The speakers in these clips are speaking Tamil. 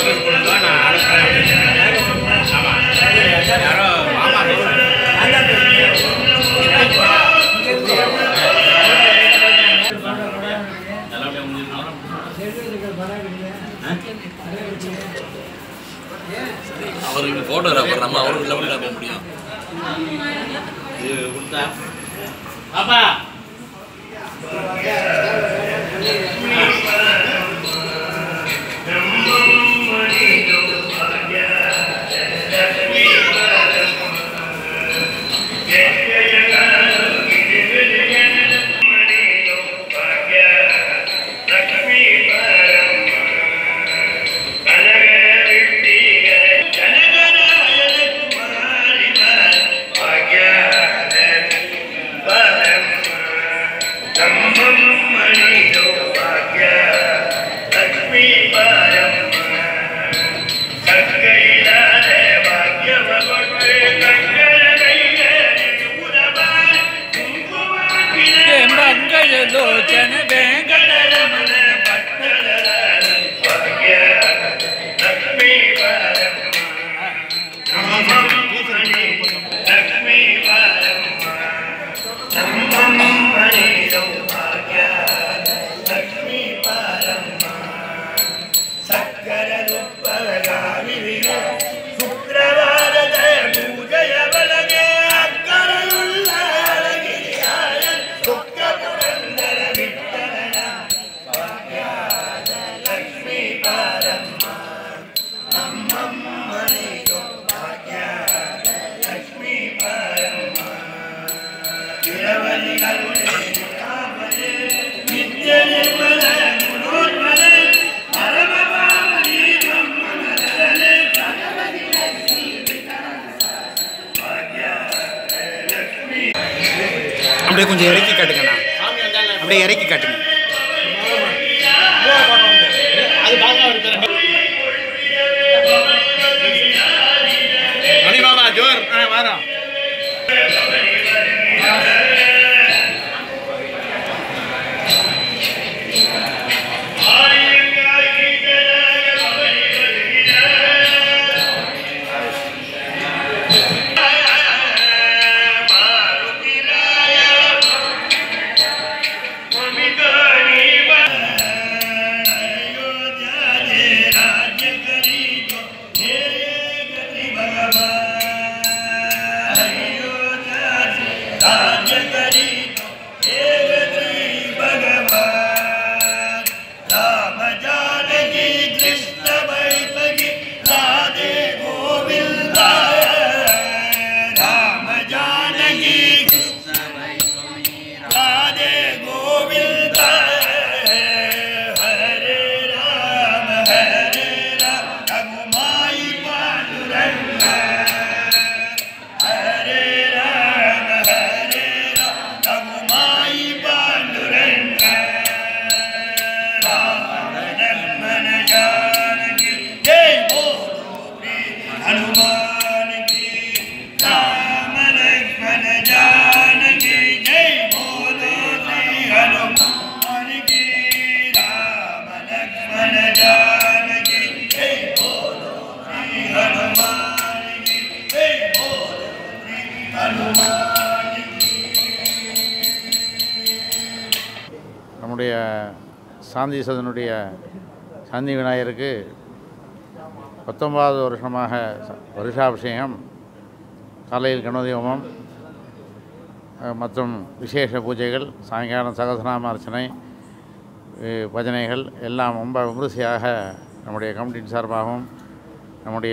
அவருக்கு ஃபோட்டோகிராஃபர் நம்ம அவருக்கு லெவலில் போக முடியும் இது கொடுத்தா பாப்பா మంగళలోచన వెంకటరమణ ಶುಕ್ರವಾರದ ಪೂಜೆಯ ಬೆಳಗ್ಗೆ ಅಕ್ಕರೆಯುಳ್ಳ ಅಳಗಿರಿಯಾಯ ದುಃಖ ಪುರಂದರ ವಿಠಲನ ಭಾಗ್ಯದ ಲಕ್ಷ್ಮೀ ಪಾರಮ್ಮ ನಮ್ಮಮ್ಮನಿಗೂ ಭಾಗ್ಯದ ಲಕ್ಷ್ಮೀ ಪಾರಮ್ಮ ಇರವಲಿ ಕರುಣೆ ಕಾಮನೆ ನಿತ್ಯ ನಿರ್ಮಲ ಗುಣೋನ್ಮಲ ಪರಮ ಪಾವನಿ ಬ್ರಹ್ಮನರನೆ அப்படியே கொஞ்சம் இறக்கி காட்டுங்கண்ணா அப்படியே இறக்கி காட்டுங்க அது பாப்பா எடுத்துறேன் மணி மாமா ஜோர் ஆ வரோம் ರಾಮ ಜಾನಕಿ ಕೃಷ್ಣ ಬೈತಗಿ ರಾಧೆ ಗೋವಿಂದ ರಾಮ ಜಾನಕಿ ಕೃಷ್ಣ ರಾಧೆ ಗೋವಿಂದ ಹರೇ ರಾಮ ಹರೇ ರಾಮ ರಘುಮಾಯಿ ಪಾಂಡುರಂಗ ಹರೇ ರಾಮ ಹರೇ ರಾಮ ರಘುಮಾಯಿ ಪಾಂಡುರಂಗ ರಾಮ ಲಕ್ಷ್ಮಣ ಜಾನಕಿ ಜೈ ಬೋಲೋ ಹನುಮಾನ್ ಕಿ ರಾಮ ಲಕ್ಷ್ಮಣ ಜಾನಕಿ ಜೈ ಬೋಲೋ ಶ್ರೀ ಹನುಮಾನ್ ಕಿ ರಾಮ ಲಕ್ಷ್ಮಣ ಜಾನಕಿ ಜೈ ಬೋಲೋ ಶ್ರೀ ಹನುಮಾನ್ ಕಿ ಜೈ ಬೋಲೋ ಶ್ರೀ ಹನುಮಾನ್ ಕಿ நம்முடைய சாந்தி சதனுடைய சாந்தி விநாயகருக்கு பத்தொன்பதாவது வருஷமாக ச- வருஷாபிஷேகம் காலையில் கணபதி ஹோமம் அஹ், மற்றும் விசேஷ பூஜைகள் சாயங்காலம் சகசநாம அர்ச்சனை அஹ், பஜனைகள் எல்லாம் ரொம்ப விமரிசையாக நம்முடைய கமிட்டியின் சார்பாகவும் நம்முடைய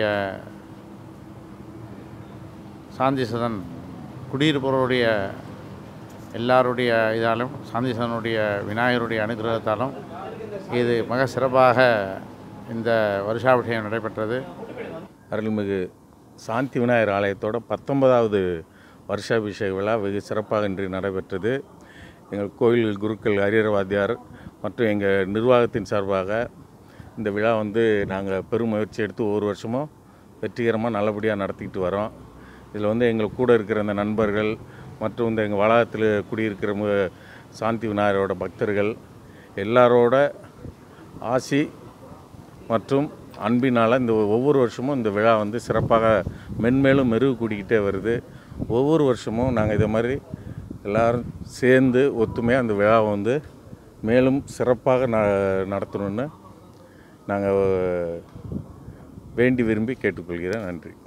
சாந்தி சதன் குடியிருப்பவருடைய எல்லாருடைய இதாலும் சாந்திசனுடைய விநாயகருடைய அனுகிரகத்தாலும் இது மிக சிறப்பாக இந்த வருஷாபிஷேகம் நடைபெற்றது அருள்மிகு சாந்தி விநாயகர் ஆலயத்தோட பத்தொன்பதாவது வருஷாபிஷேக விழா வெகு சிறப்பாக இன்று நடைபெற்றது எங்கள் கோயில் குருக்கள் ஹரியரவாத்தியார் மற்றும் எங்கள் நிர்வாகத்தின் சார்பாக இந்த விழா வந்து நாங்கள் பெரும் முயற்சி எடுத்து ஒவ்வொரு வருஷமும் வெற்றிகரமாக நல்லபடியாக நடத்திக்கிட்டு வரோம் இதில் வந்து எங்கள் கூட இருக்கிற இந்த நண்பர்கள் மற்றும் இந்த எங்கள் வளாகத்தில் குடியிருக்கிற மு- சாந்தி விநாயகரோட பக்தர்கள் எல்லாரோட ஆசி மற்றும் அன்பினால் இந்த ஒவ்வொரு வருஷமும் இந்த விழா வந்து சிறப்பாக மென்மேலும் மெருகு கூடிக்கிட்டே வருது ஒவ்வொரு வருஷமும் நாங்கள் இதை மாதிரி எல்லாரும் சேர்ந்து ஒத்துமையாக அந்த விழாவை வந்து மேலும் சிறப்பாக ந நடத்தணும்னு நாங்கள் வேண்டி விரும்பி கேட்டுக்கொள்கிறேன் நன்றி